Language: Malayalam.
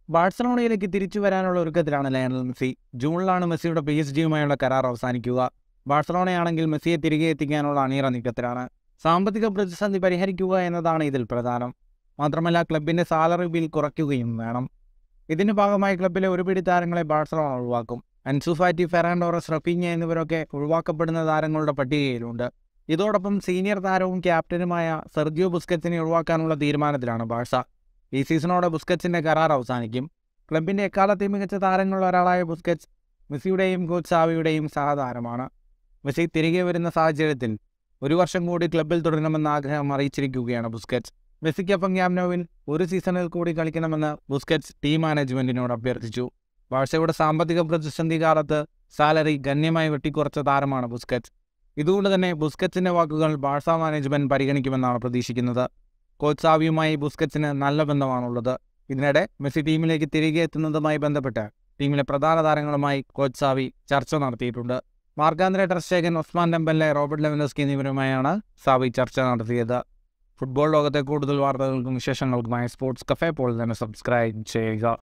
ബാഴ്സലോണയിലേക്ക് തിരിച്ചു വരാനുള്ള ഒരുക്കത്തിലാണ് ലയണൽ മെസ്സി ജൂണിലാണ് മെസ്സിയുടെ പി എസ് ജിയുമായുള്ള കരാർ അവസാനിക്കുക ബാഴ്സലോണയാണെങ്കിൽ മെസ്സിയെ തിരികെ എത്തിക്കാനുള്ള അണിയറ നീക്കത്തിലാണ് സാമ്പത്തിക പ്രതിസന്ധി പരിഹരിക്കുക എന്നതാണ് ഇതിൽ പ്രധാനം മാത്രമല്ല ക്ലബിന്റെ സാലറി ബിൽ കുറയ്ക്കുകയും വേണം ഇതിന്റെ ഭാഗമായി ക്ലബിലെ ഒരു പിടി താരങ്ങളെ ബാഴ്സലോണ ഒഴിവാക്കും അൻസുഫാറ്റി ഫെറാൻഡോറസ് റഫീഞ്ഞ എന്നിവരൊക്കെ ഒഴിവാക്കപ്പെടുന്ന താരങ്ങളുടെ പട്ടികയിലുണ്ട് ഇതോടൊപ്പം സീനിയർ താരവും ക്യാപ്റ്റനുമായ സെർജിയോ ബുസ്കറ്റിനെ ഒഴിവാക്കാനുള്ള തീരുമാനത്തിലാണ് ബാഴ്സ ഈ സീസണോടെ ബുസ്കറ്റ്സിന്റെ കരാർ അവസാനിക്കും ക്ലബിന്റെ എക്കാലത്തെയും മികച്ച താരങ്ങളിൽ ഒരാളായ ബുസ്കറ്റ്സ് മെസ്സിയുടെയും കോച്ച് സാവിയുടെയും സഹതാരമാണ് മെസ്സി തിരികെ വരുന്ന സാഹചര്യത്തിൽ ഒരു വർഷം കൂടി ക്ലബിൽ തുടരണമെന്ന ആഗ്രഹം അറിയിച്ചിരിക്കുകയാണ് ബുസ്കറ്റ്സ് മെസ്സിക്കൊപ്പം ക്യാമ്നോവിൽ ഒരു സീസണിൽ കൂടി കളിക്കണമെന്ന് ബുസ്കറ്റ്സ് ടീം മാനേജ്മെന്റിനോട് അഭ്യർത്ഥിച്ചു ബാഴ്സയുടെ സാമ്പത്തിക പ്രതിസന്ധി കാലത്ത് സാലറി ഗണ്യമായി വെട്ടിക്കുറച്ച താരമാണ് ബുസ്കറ്റ്സ് ഇതുകൊണ്ട് തന്നെ ബുസ്കറ്റ്സിന്റെ വാക്കുകൾ ബാഴ്സ മാനേജ്മെന്റ് പരിഗണിക്കുമെന്നാണ് പ്രതീക്ഷിക്കുന്നത് കോച്ച് സാവിയുമായി ബുസ്കറ്റ്സിന് നല്ല ബന്ധമാണുള്ളത് ഇതിനിടെ മെസ്സി ടീമിലേക്ക് തിരികെ എത്തുന്നതുമായി ബന്ധപ്പെട്ട് ടീമിലെ പ്രധാന താരങ്ങളുമായി കോച്ച് സാവി ചർച്ച നടത്തിയിട്ടുണ്ട് Marc Andre Ter Stegen Ousmane Dembele Robert Lewandowski എന്നിവരുമായാണ് സാവി ചർച്ച നടത്തിയത് ഫുട്ബോൾ ലോകത്തെ കൂടുതൽ വാർത്തകൾക്കും വിശേഷങ്ങൾക്കുമായി സ്പോർട്സ് കഫേ പോൾ തന്നെ സബ്സ്ക്രൈബ് ചെയ്യുക